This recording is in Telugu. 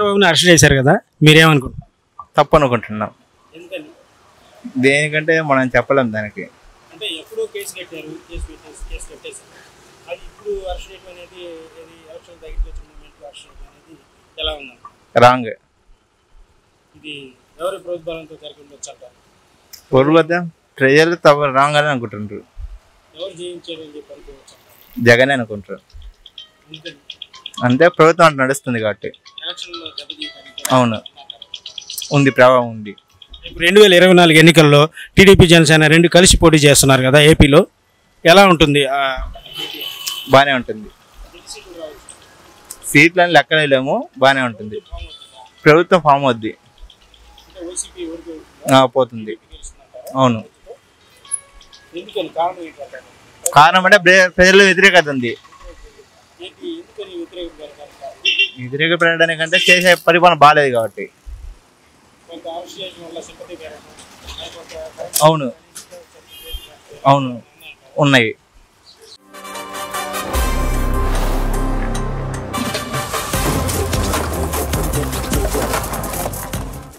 చంద్రబాబుని అరెస్ట్ చేశారు కదా మీరేమనుకుంటున్నారు తప్పు అనుకుంటున్నాం ఎందుకని దేనికంటే మనం చెప్పలేం దానికి అంటే ఎప్పుడో కేసు కట్టారు కేసు పెట్టేసి కేసు కట్టేశారు అది ఇప్పుడు అరెస్ట్ చేయడం అనేది ఇది ఎలక్షన్ దగ్గరికి వచ్చిన మూమెంట్లో అరెస్ట్ చేయడం అనేది ఎలా ఉందండి రాంగ్ ఇది ఎవరి ప్రోద్బలంతో జరిగి ఉండొచ్చు అంటారు పూర్వత ప్రజలు తప్పు రాంగ్ అని అనుకుంటుంటారు ఎవరు జయించారని చెప్పి అనుకోవచ్చు అంటారు జగనే అనుకుంటారు ఎందుకని అంటే ప్రభుత్వం అటు నడుస్తుంది కాబట్టి ఎలక్షన్లో దెబ్బతీయడానికి అవును ఉంది ప్రభావం ఉంది ఇప్పుడు రెండు వేల ఇరవై నాలుగు ఎన్నికల్లో టీడీపీ జనసేన రెండు కలిసి పోటీ చేస్తున్నారు కదా ఏపీలో ఎలా ఉంటుంది ఆ, బాగానే ఉంటుంది సీట్లని లెక్కలేము బాగానే ఉంటుంది ప్రభుత్వం ఫామ్ అవుద్ది ఆ, పోతుంది అవును ఎందుకని కారణం ఏంటంటారు కారణం అంటే ప్ర- ప్రజల్లో వ్యతిరేకత ఉంది ఏంటి ఎందుకని వ్యతిరేకంగా వ్యతిరేక పెరగడానికంటే చేసే పరిపాలన బాగాలేదు కాబట్టి కొంత అరెస్ట్ చేయడం వల్ల సింపతి పెరగడం లేకపోతే అవును అవును ఉన్నాయి